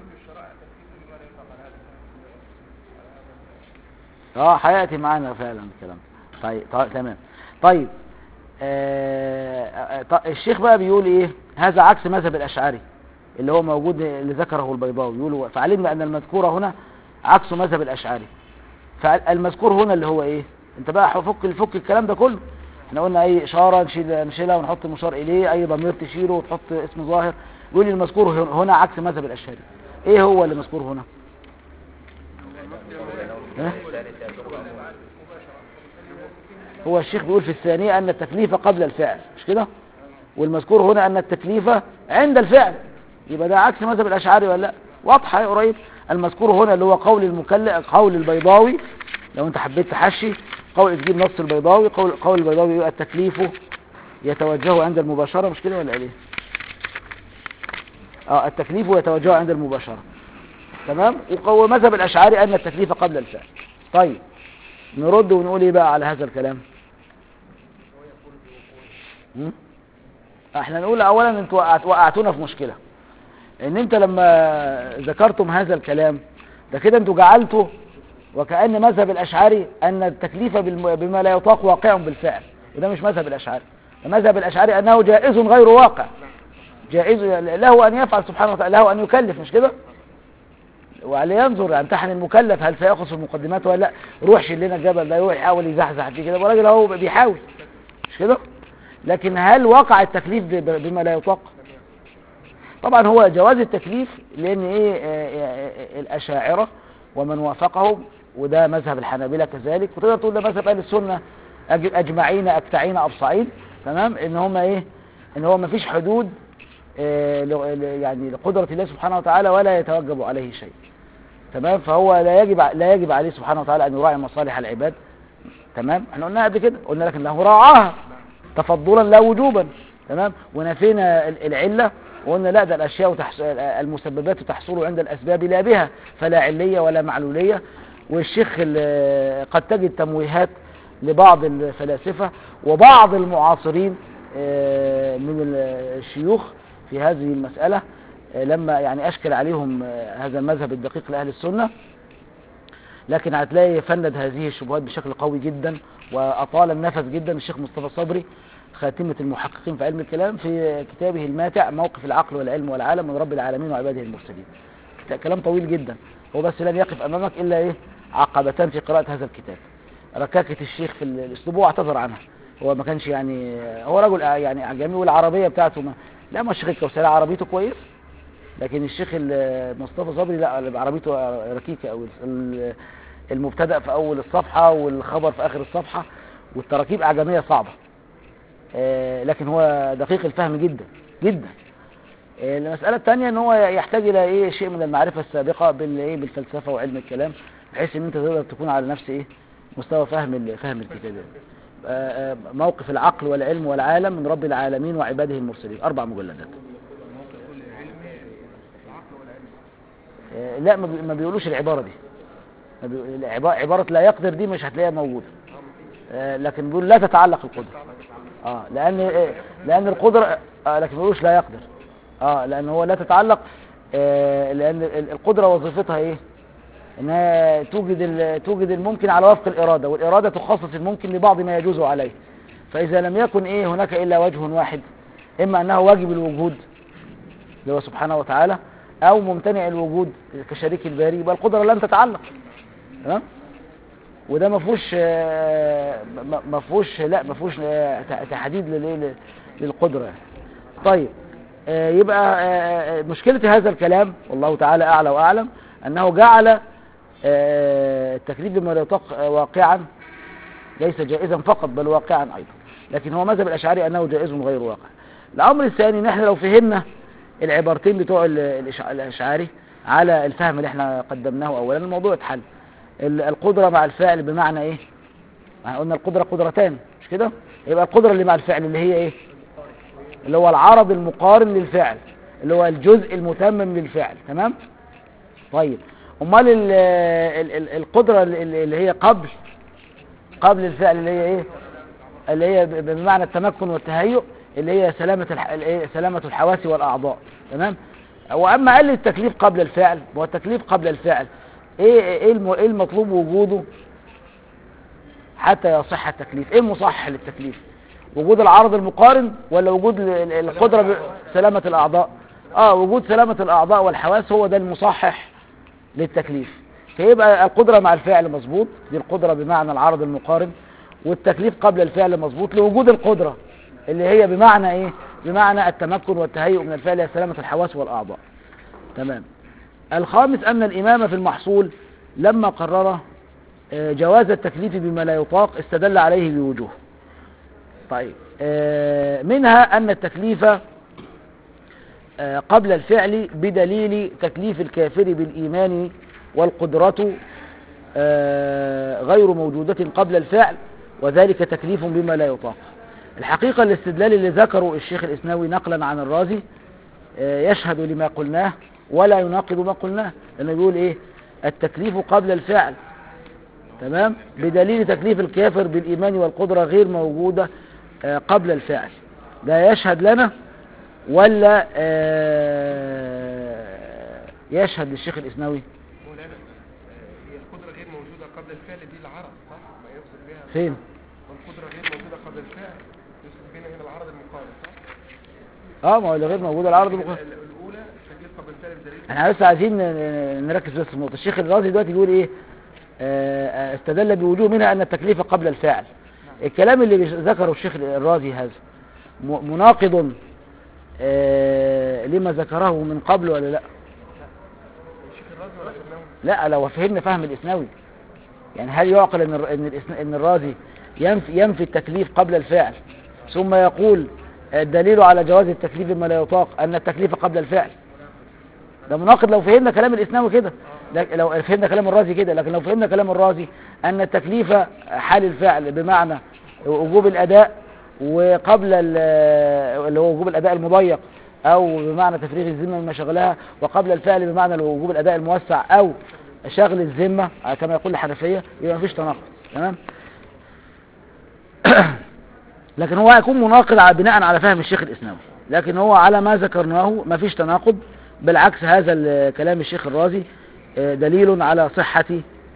اه هياتي معانا فعلا الكلام طيب طيب تمام طيب آه آه، ط- الشيخ بقى بيقول ايه هذا عكس مذهب الاشعري اللي هو موجود اللي ذكره البيضاوي يقول فعلمنا ان المذكور هنا عكس مذهب الاشعري فالمذكور هنا اللي هو ايه انت بقى فك فك الكلام ده كله احنا قلنا اي اشاره نشيل نشيلها ونحط المشار اليه اي ضمير تشيله وتحط اسم ظاهر يقول لي المذكور هن- هنا عكس مذهب الاشعري ايه هو اللي مذكور هنا ها؟ هو الشيخ بيقول في الثانية أن التكليف قبل الفعل مش كده والمذكور هنا أن التكليف عند الفعل يبقى ده عكس مذهب الأشعري ولا لا واضحة يا قريب المذكور هنا اللي هو قول المكلف قول البيضاوي لو انت حبيت تحشي قول تجيب نص البيضاوي قول قول البيضاوي يبقى التكليف يتوجه عند المباشرة مش كده ولا ايه اه التكليف يتوجه عند المباشرة تمام وقول مذهب الأشعري أن التكليف قبل الفعل طيب نرد ونقول ايه بقى على هذا الكلام م? احنا نقول اولا انتوا وقعت- وقعتونا في مشكلة ان انت لما ذكرتم هذا الكلام ده كده انتوا جعلتوا وكأن مذهب الاشعري ان التكليف بالم- بما لا يطاق واقع بالفعل وده مش مذهب الاشعري ده مذهب الاشعري انه جائز غير واقع جائز له ان يفعل سبحانه وتعالى له ان يكلف مش كده وعليه ينظر يمتحن المكلف هل سيأخذ في المقدمات ولا لا روح شيل لنا الجبل ده يروح يحاول يزحزح فيه كده والراجل اهو بيحاول مش كده لكن هل وقع التكليف ب- ب- بما لا يطاق طبعا هو جواز التكليف لان ايه آه، آه، آه، الاشاعره ومن وافقهم وده مذهب الحنابلة كذلك وتقدر تقول ده مذهب اهل السنه أج- اجمعين اكتعين ابصعين تمام ان هم ايه ان هو ما فيش حدود آه، ل- ل- يعني لقدره الله سبحانه وتعالى ولا يتوجب عليه شيء تمام فهو لا يجب ع- لا يجب عليه سبحانه وتعالى ان يراعي مصالح العباد تمام احنا قلنا قبل كده قلنا لك انه راعاها تفضلا لا وجوبا تمام ونفينا ال- العله وقلنا لا ده الاشياء تحص... المسببات تحصل عند الاسباب لا بها فلا عليه ولا معلوليه والشيخ ال- قد تجد تمويهات لبعض الفلاسفه وبعض المعاصرين آه، من ال- الشيوخ في هذه المساله آه، لما يعني أشكل عليهم آه، هذا المذهب الدقيق لأهل السنة لكن هتلاقي فند هذه الشبهات بشكل قوي جدا وأطال النفس جدا الشيخ مصطفى صبري خاتمة المحققين في علم الكلام في كتابه الماتع موقف العقل والعلم والعالم من رب العالمين وعباده المرسلين كت- كلام طويل جدا هو بس لن يقف أمامك إلا إيه عقبتان في قراءة هذا الكتاب ركاكة الشيخ في ال- الأسلوب هو اعتذر عنها هو ما كانش يعني هو رجل أع- يعني أعجمي والعربية بتاعته ما لا ما الشيخ الكوثري عربيته كويس لكن الشيخ ال- مصطفى صبري لا عربيته ركيكة أو ال- المبتدأ في أول الصفحة والخبر في آخر الصفحة والتراكيب أعجمية صعبة آه، لكن هو دقيق الفهم جدا جدا آه، المسألة الثانية ان هو يحتاج الى ايه شيء من المعرفة السابقة بالايه بالفلسفة وعلم الكلام بحيث ان انت تقدر تكون على نفس ايه مستوى فهم ال- فهم الكتاب آه، آه، موقف العقل والعلم والعالم من رب العالمين وعباده المرسلين اربع مجلدات آه، لا ما بي- ما بيقولوش العبارة دي ما بي- العبا- عبارة لا يقدر دي مش هتلاقيها موجودة آه، لكن بيقول لا تتعلق القدرة اه لان آه، لان القدرة آه لكن ما بيقولوش لا يقدر اه لان هو لا تتعلق آه لان ال- القدرة وظيفتها ايه انها توجد ال- توجد الممكن على وفق الارادة والارادة تخصص الممكن لبعض ما يجوز عليه فاذا لم يكن ايه هناك الا وجه واحد اما انه واجب الوجود اللي هو سبحانه وتعالى او ممتنع الوجود كشريك الباري يبقى القدرة لن تتعلق تمام وده ما فيهوش آه، ما ما فيهوش لا ما فيهوش آه، ت- تحديد للايه ل- للقدره يعني. طيب آه، يبقى آه، آه، مشكله هذا الكلام والله تعالى اعلى واعلم انه جعل آه، التكليف بما لا يطاق آه، واقعا ليس جائزا فقط بل واقعا ايضا لكن هو مذهب الاشعري انه جائز غير واقع الامر الثاني ان احنا لو فهمنا العبارتين بتوع ال- الإشع- الاشعري على الفهم اللي احنا قدمناه اولا الموضوع اتحل ال- القدرة مع الفعل بمعنى ايه احنا قلنا القدرة قدرتان مش كده يبقى القدرة اللي مع الفعل اللي هي ايه اللي هو العرض المقارن للفعل اللي هو الجزء المتمم للفعل تمام طيب امال ال- ال- ال- القدرة اللي اللي هي قبل قبل الفعل اللي هي ايه اللي هي ب- بمعنى التمكن والتهيؤ اللي هي سلامة الح... الإيه؟ سلامة الحواس والأعضاء تمام وأما قال لي التكليف قبل الفعل هو التكليف قبل الفعل ايه ايه الم- إيه المطلوب وجوده حتى يصح التكليف ايه المصحح للتكليف وجود العرض المقارن ولا وجود ال- ال- القدرة بسلامة الأعضاء اه وجود سلامة الأعضاء والحواس هو ده المصحح للتكليف فيبقى القدرة مع الفعل مظبوط دي القدرة بمعنى العرض المقارن والتكليف قبل الفعل مظبوط لوجود القدرة اللي هي بمعنى ايه بمعنى التمكن والتهيؤ من الفعل هي سلامة الحواس والأعضاء تمام الخامس أن الإمام في المحصول لما قرر آه، جواز التكليف بما لا يطاق استدل عليه بوجوه طيب آه، منها أن التكليف آه، قبل الفعل بدليل تكليف الكافر بالإيمان والقدرة آه، غير موجودة قبل الفعل وذلك تكليف بما لا يطاق الحقيقة الاستدلال اللي ذكره الشيخ الإسناوي نقلا عن الرازي آه، يشهد لما قلناه ولا يناقض ما قلناه لأنه بيقول إيه التكليف قبل الفعل تمام بدليل تكليف الكافر بالإيمان والقدرة غير موجودة آه، قبل الفعل ده يشهد لنا ولا آه، يشهد للشيخ الإسناوي مولانا آه، هي القدرة غير موجودة قبل الفعل دي العرض صح؟ ما يقصد بها فين والقدرة غير موجودة قبل الفعل يقصد بنا هنا العرض المقارن صح؟ اه ما هو اللي غير موجود العرض ال- مقارن. ال- الأولى تكليف قبل الفعل بدليل احنا لسه عايزين ن- نركز بس في النقطة الشيخ الرازي دلوقتي بيقول ايه آه، آه، استدل بوجوه منها ان التكليف قبل الفعل الكلام اللي بيش- ذكره الشيخ الرازي هذا م- مناقض آه، لما ذكره من قبل ولا لا الشيخ الرازي ولا شفناه؟ لا لو فهمنا فهم الاسناوي يعني هل يعقل ان الر- ان الإسن- ان الرازي ينفي, ينفي التكليف قبل الفعل ثم يقول الدليل على جواز التكليف بما لا يطاق ان التكليف قبل الفعل ده مناقض لو فهمنا كلام الاسناوي كده لك- لو فهمنا كلام الرازي كده لكن لو فهمنا كلام الرازي ان التكليف حال الفعل بمعنى وجوب الاداء وقبل ال- اللي هو وجوب الاداء المضيق او بمعنى تفريغ الذمه مما شغلها وقبل الفعل بمعنى وجوب الاداء الموسع او شغل الذمه كما يقول الحنفيه يبقى مفيش تناقض تمام لكن هو هيكون مناقض على بناء على فهم الشيخ الاسناوي لكن هو على ما ذكرناه مفيش تناقض بالعكس هذا ال- كلام الشيخ الرازي آه، دليل على صحة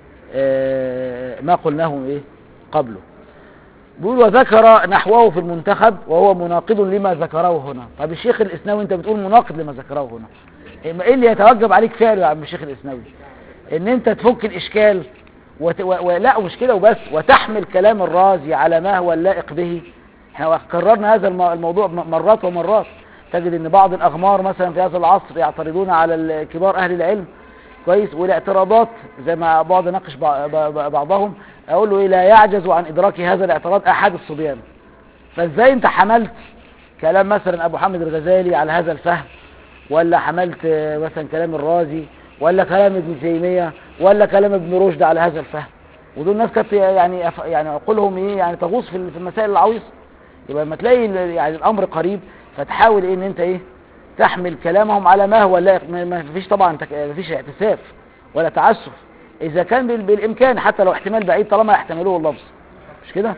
آه، ما قلناه إيه قبله بيقول وذكر نحوه في المنتخب وهو مناقض لما ذكره هنا طب الشيخ الإسناوي أنت بتقول مناقض لما ذكره هنا إيه إيه اللي يتوجب عليك فعله يا عم الشيخ الإسناوي ان انت تفك الاشكال وت... و... ولا مش كده وبس وتحمل كلام الرازي على ما هو اللائق به احنا كررنا هذا الم- الموضوع م- مرات ومرات تجد ان بعض الاغمار مثلا في هذا العصر يعترضون على ال- كبار اهل العلم كويس والاعتراضات زي ما بعض ناقش بع- ب- ب- بعضهم اقول له ايه لا يعجز عن ادراك هذا الاعتراض احد الصبيان فازاي انت حملت كلام مثلا ابو حامد الغزالي على هذا الفهم ولا حملت آه، مثلا كلام الرازي ولا كلام ابن تيمية ولا كلام ابن رشد على هذا الفهم ودول ناس كانت يعني أف- يعني عقولهم ايه يعني تغوص في ال- في المسائل العويصة يبقى لما تلاقي ال- يعني الامر قريب فتحاول ايه ان انت ايه تحمل كلامهم على ما هو اللائق ما ما فيش طبعا تك- ما فيش اعتساف ولا تعسف اذا كان بال- بالامكان حتى لو احتمال بعيد طالما يحتملوه اللفظ مش كده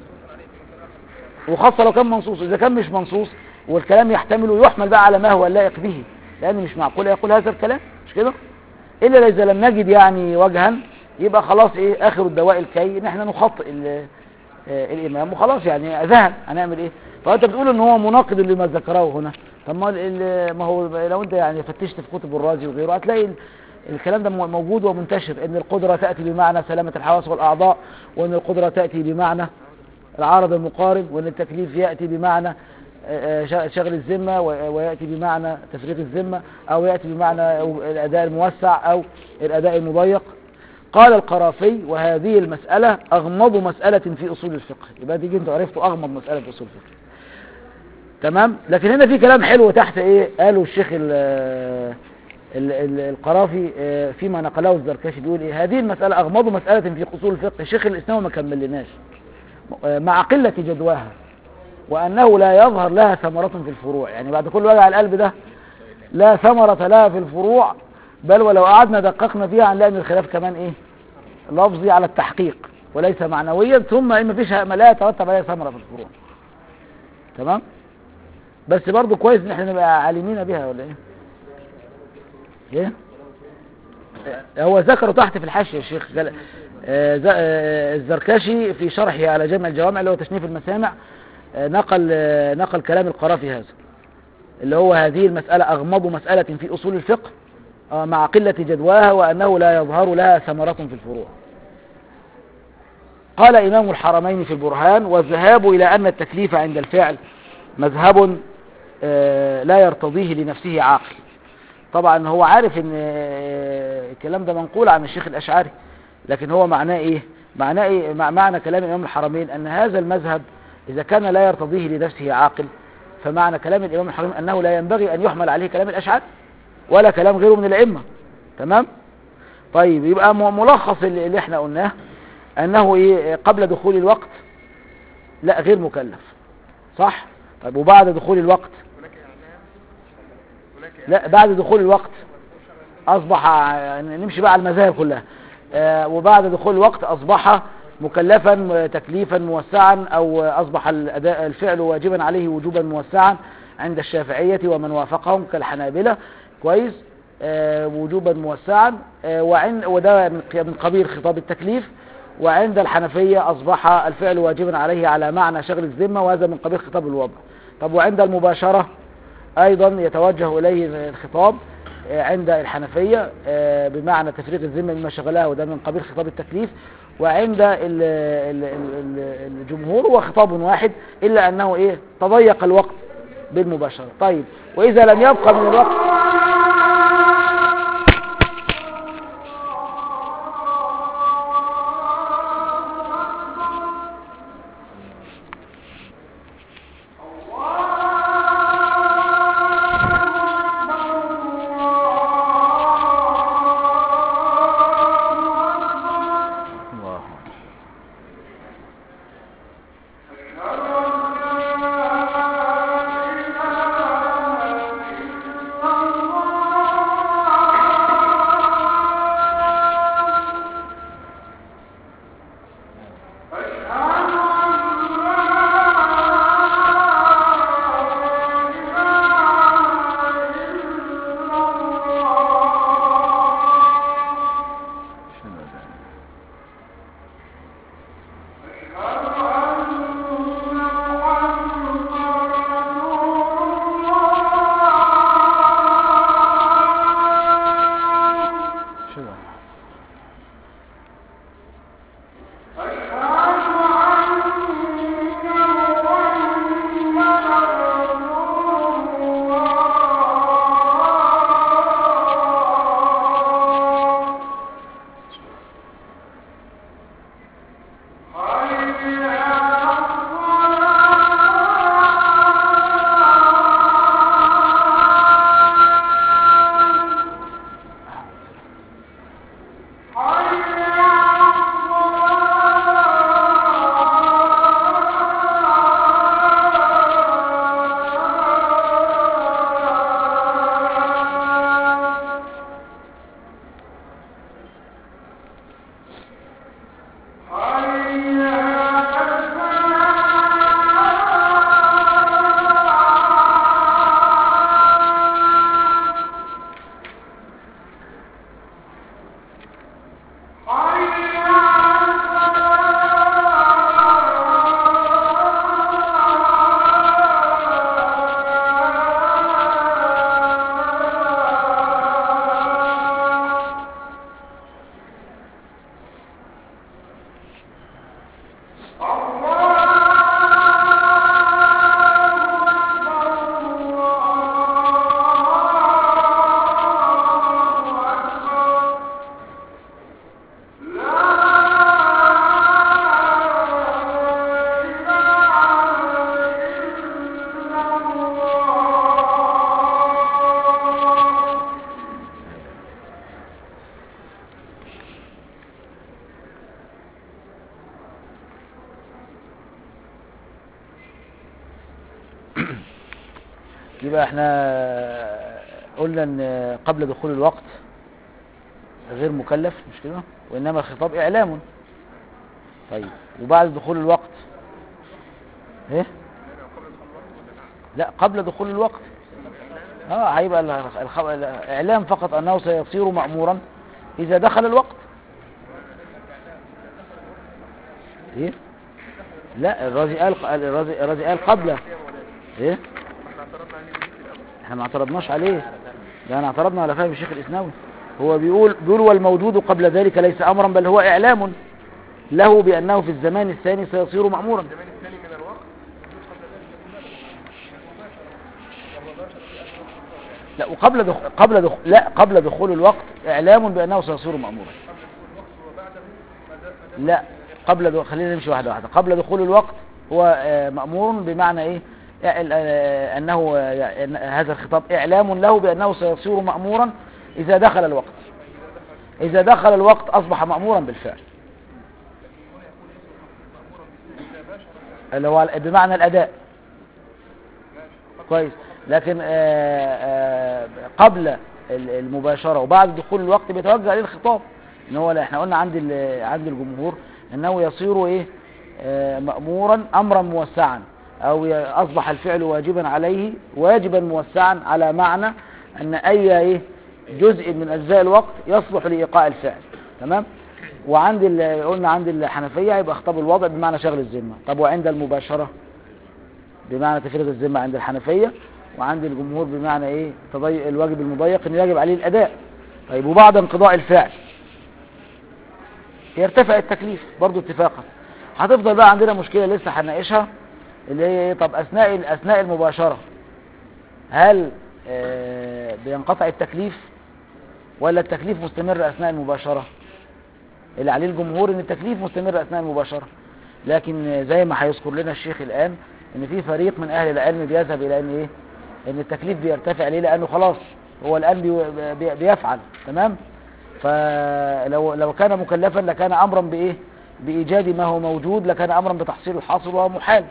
وخاصة لو كان منصوص إذا كان مش منصوص والكلام يحتمله يحمل بقى على ما هو اللائق به لأن مش معقول يقول هذا الكلام مش كده إلا إذا لم نجد يعني وجها يبقى خلاص إيه آخر الدواء الكي إن إحنا نخطئ ال- آه، الإمام وخلاص يعني ذهب هنعمل إيه فأنت بتقول إن هو مناقض لما ذكره هنا طب ما, ال- ما هو لو أنت يعني فتشت في كتب الرازي وغيره هتلاقي ال- الكلام ده مو- موجود ومنتشر ان القدرة تأتي بمعنى سلامة الحواس والأعضاء وان القدرة تأتي بمعنى العارض المقارب وان التكليف يأتي بمعنى آه، آه، شغل الذمة و- ويأتي بمعنى تفريغ الذمة او يأتي بمعنى الاداء الموسع او الاداء المضيق قال القرافي وهذه المسألة اغمض مسألة في اصول الفقه يبقى دي انتوا عرفتوا اغمض مسألة في اصول الفقه تمام لكن هنا في كلام حلو تحت ايه قالوا الشيخ ال- ال- ال- القرافي آه، فيما نقله الزركشي بيقول ايه هذه المسألة اغمض مسألة في اصول الفقه شيخ الاسلام ما كملناش مع قلة جدواها وأنه لا يظهر لها ثمرة في الفروع يعني بعد كل وجع القلب ده لا ثمرة لها في الفروع بل ولو قعدنا دققنا فيها هنلاقي ان الخلاف كمان ايه لفظي على التحقيق وليس معنويا ثم ان مفيش ما لا يترتب عليها ثمرة في الفروع تمام بس برضو كويس ان احنا نبقى عالمين بها ولا ايه ايه هو ذكره تحت في الحاشية يا شيخ قال- آه، ز- آه، الزركشي في شرحه على جامع الجوامع اللي هو تشنيف المسامع آه، نقل آه، نقل كلام القرافي هذا اللي هو هذه المسألة أغمض مسألة في أصول الفقه آه، مع قلة جدواها وأنه لا يظهر لها ثمرة في الفروع قال إمام الحرمين في البرهان والذهاب إلى أن التكليف عند الفعل مذهب آه، لا يرتضيه لنفسه عاقل طبعا هو عارف ان آه، الكلام ده منقول عن الشيخ الاشعري لكن هو معناه ايه معناه ايه مع- معنى كلام امام الحرمين ان هذا المذهب اذا كان لا يرتضيه لنفسه عاقل فمعنى كلام الامام الحرمين انه لا ينبغي ان يحمل عليه كلام الاشعري ولا كلام غيره من الائمه تمام طيب يبقى م- ملخص اللي اللي احنا قلناه انه ايه قبل دخول الوقت لا غير مكلف صح طيب وبعد دخول الوقت هناك اعلام هناك لا بعد دخول الوقت اصبح ع- نمشي بقى على المذاهب كلها آه، وبعد دخول الوقت اصبح مكلفا آه، تكليفا موسعا او آه، اصبح الاداء الفعل واجبا عليه وجوبا موسعا عند الشافعية ومن وافقهم كالحنابلة كويس آه، وجوبا موسعا آه، وعند وده من ق- من قبيل خطاب التكليف وعند الحنفية أصبح الفعل واجبا عليه على معنى شغل الذمة وهذا من قبيل خطاب الوضع طب وعند المباشرة أيضا يتوجه إليه الخطاب آه، عند الحنفية آه، بمعنى تفريق الذمة مما شغلها وده من قبيل خطاب التكليف وعند ال- ال- ال- ال- الجمهور هو خطاب واحد إلا أنه إيه تضيق الوقت بالمباشرة طيب وإذا لم يبقى من الوقت الله أشهد أن لا إله إلا شو يبقى احنا قلنا ان قبل دخول الوقت غير مكلف مش كده وانما الخطاب اعلام طيب وبعد دخول الوقت ايه لا قبل دخول الوقت اه هيبقى ال- الخ- الاعلام فقط انه سيصير مأمورا اذا دخل الوقت ايه لا الرازي قال الرازي الرازي قال قبل ايه احنا اعترضنا عليه في الاول احنا ما اعترضناش عليه ده انا اعترضنا على فهم الشيخ الاسناوي هو بيقول بيقول والموجود قبل ذلك ليس امرا بل هو اعلام له بانه في الزمان الثاني سيصير مامورا الزمان الثاني من الوقت لا وقبل دخول قبل دخول لا قبل دخول الوقت اعلام بانه سيصير مامورا لا قبل دخول خلينا نمشي واحده واحده قبل دخول الوقت هو آه، مامور بمعنى ايه إعل- آه، انه آه، إن هذا الخطاب اعلام له بانه سيصير مامورا اذا دخل الوقت اذا دخل الوقت اصبح مامورا بالفعل اللي هو بمعنى الاداء كويس لكن آه، آه، قبل ال- المباشرة وبعد دخول الوقت بيتوجه عليه الخطاب ان هو لا احنا قلنا عند ال- عند الجمهور انه يصير ايه آه، مأمورا امرا موسعا او ي- اصبح الفعل واجبا عليه واجبا موسعا على معنى ان اي ايه جزء من اجزاء الوقت يصلح لايقاع الفعل تمام وعند ال- قلنا عند الحنفية يبقى خطاب الوضع بمعنى شغل الذمة طب وعند المباشرة بمعنى تفريغ الذمة عند الحنفية وعند الجمهور بمعنى ايه تضيق الواجب المضيق ان يجب عليه الاداء طيب وبعد انقضاء الفعل يرتفع التكليف برضو اتفاقا هتفضل بقى عندنا مشكلة لسه هنناقشها اللي هي ايه طب اثناء اثناء المباشرة هل آه بينقطع التكليف ولا التكليف مستمر اثناء المباشرة اللي عليه الجمهور ان التكليف مستمر اثناء المباشرة لكن زي ما هيذكر لنا الشيخ الان ان في فريق من اهل العلم بيذهب الى ان ايه ان التكليف بيرتفع ليه لانه خلاص هو الان بي بي بيفعل تمام فلو لو كان مكلفا لكان امرا بايه بايجاد ما هو موجود لكان امرا بتحصيل الحاصل وهو محال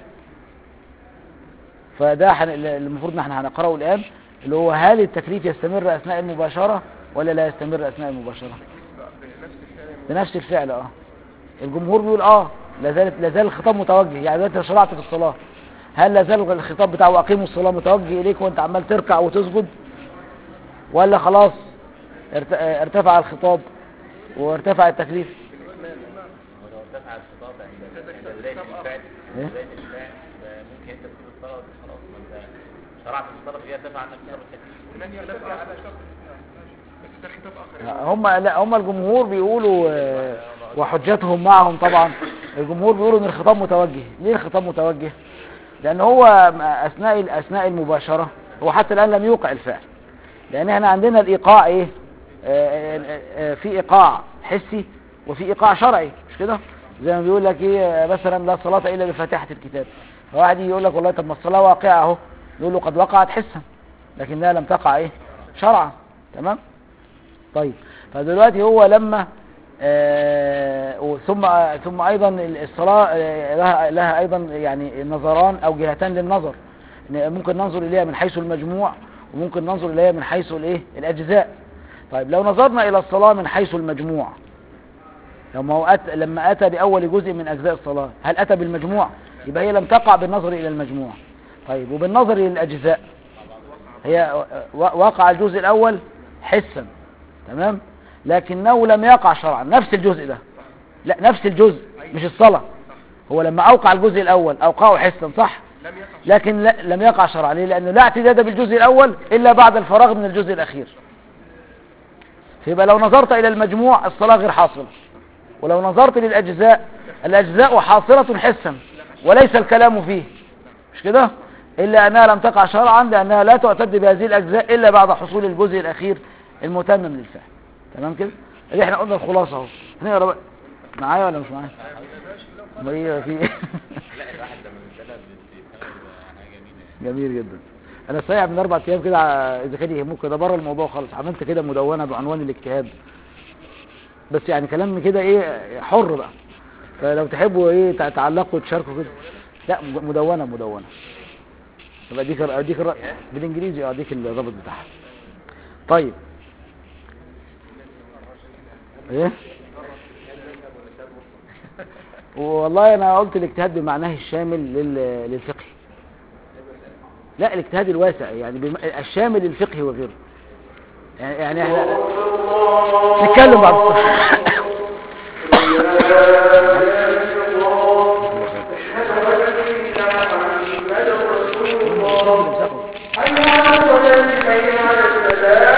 فده حن... المفروض ان احنا هنقراه الان اللي هو هل التكليف يستمر اثناء المباشرة ولا لا يستمر اثناء المباشرة بنفس الفعل بنفس الفعل اه الجمهور بيقول اه لا زال لا زال الخطاب متوجه يعني دلوقتي لو شرعت في الصلاه هل لا زال الخطاب بتاعه اقيموا الصلاه متوجه اليك وانت عمال تركع وتسجد ولا خلاص ارت- ارتفع الخطاب وارتفع التكليف هو لو ارتفع وقع الخطاب عند هذا عند كتاب- بداية كتاب آخر. الفعل إيه؟ بداية الفعل ممكن انت تسيب الصلاة ودي خلاص ما انت شرعت في الصلاة فيها دفع عنك سبب التكليف هناك خلاف على شرط بس ده خطاب اخر هم لا هم الجمهور بيقولوا آه، وحجتهم معهم طبعا الجمهور بيقولوا ان الخطاب متوجه ليه الخطاب متوجه لان هو اثناء اثناء المباشره هو حتى الان لم يوقع الفعل لان احنا عندنا الايقاع ايه آه، آه، آه، في ايقاع حسي وفي ايقاع شرعي مش كده زي ما بيقول لك ايه آه، مثلا لا صلاه الا بفاتحه الكتاب واحد يقول لك والله طب ما الصلاه واقعه اهو يقول له قد وقعت حسا لكنها لم تقع ايه شرعا تمام طيب فدلوقتي هو لما آه ثم ثم ايضا الصلاه آه، لها لها ايضا يعني نظران او جهتان للنظر إن ممكن ننظر اليها من حيث المجموع وممكن ننظر اليها من حيث الايه الاجزاء طيب لو نظرنا الى الصلاه من حيث المجموع لما هو أتى لما اتى باول جزء من اجزاء الصلاه هل اتى بالمجموع يبقى هي لم تقع بالنظر الى المجموع طيب وبالنظر الى الاجزاء هي و- وقع الجزء الاول حسا تمام لكنه لم يقع شرعا نفس الجزء ده لا نفس الجزء مش الصلاة هو لما اوقع الجزء الاول اوقعه حسا صح لم يقع لكن لا لم يقع شرعا ليه لانه لا اعتداد بالجزء الاول الا بعد الفراغ من الجزء الاخير فيبقى لو نظرت الى المجموع الصلاة غير حاصلة ولو نظرت للاجزاء الاجزاء حاصلة حسا وليس الكلام فيه مش كده الا انها لم تقع شرعا لانها لا تعتد بهذه الاجزاء الا بعد حصول الجزء الاخير المتمم للفعل تمام كده اللي احنا قلنا الخلاصه اهو هنقرا بقى معايا ولا مش معايا ما هي في لا الواحد لما بيتكلم بيفهم حاجة جميلة يعني جميل جدا انا سايع من اربع ايام كده ع- اذا كان يهمك ده بره الموضوع خالص عملت كده مدونه بعنوان الاجتهاد بس يعني كلام كده ايه حر بقى فلو تحبوا ايه تع- تعلقوا وتشاركوا كده لا م- مدونه مدونه طب اديك اديك الر- بالانجليزي اه اديك الرابط بتاعها طيب ايه والله انا قلت الاجتهاد بمعناه الشامل لل- للفقه لا الاجتهاد الواسع يعني بم... الشامل للفقه وغيره يعني يعني احنا نتكلم بعد الصلاة